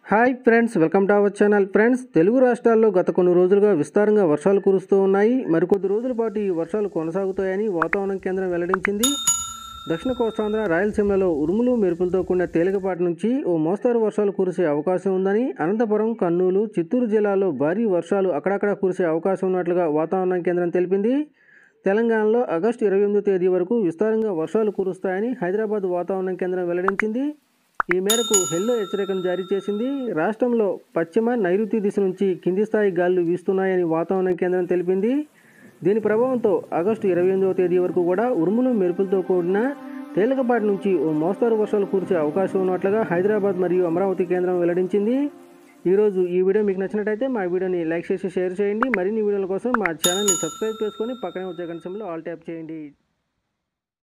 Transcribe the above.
hi friends welcome to our channel friends Telugu రాష్ట్రాల్లో గత కొన్ని రోజులుగా విస్తారంగా వర్షాలు కురుస్తూ ఉన్నాయి మరికొద్ది రోజుల పాటు ఈ వర్షాలు కొనసాగుతాయని వాతావరణ కేంద్రం వెల్లడించింది దక్షిణ కోస్తాంధ్ర రాయలసీమలలో ఉరుములు మెరుపులతో కూడిన తేలికపాటి నుంచి ఓ మోస్తారు వర్షాలు కురిసే అవకాశం ఉందని అనంతపురం కర్నూలు చిత్తూరు జిల్లాలో భారీ వర్షాలు అక్కడక్కడ కురిసే అవకాశం ఉన్నట్లుగా వాతావరణ కేంద్రం తెలిపింది తెలంగాణలో ఆగస్టు ఇరవై ఎనిమిదో తేదీ వరకు విస్తారంగా వర్షాలు కురుస్తాయని హైదరాబాద్ వాతావరణ కేంద్రం వెల్లడించింది ఈ మేరకు హెల్లో హెచ్చరికను జారీ చేసింది రాష్ట్రంలో పశ్చిమ నైరుతి దిశ నుంచి కింది స్థాయి గాలులు వీస్తున్నాయని వాతావరణ కేంద్రం తెలిపింది దీని ప్రభావంతో ఆగస్టు ఇరవై ఎనిమిదవ తేదీ వరకు కూడా ఉరుములు మెరుపులతో కూడిన తేలికపాటి నుంచి ఓ మోస్తారు వర్షాలు కురిసే అవకాశం ఉన్నట్లుగా హైదరాబాద్ మరియు అమరావతి కేంద్రం వెల్లడించింది ఈరోజు ఈ వీడియో మీకు నచ్చినట్టయితే మా వీడియోని లైక్ చేసి షేర్ చేయండి మరిన్ని వీడియోల కోసం మా ఛానల్ని సబ్స్క్రైబ్ చేసుకొని పక్కనే వచ్చే గంట సమయంలో ఆల్ ట్యాప్ చేయండి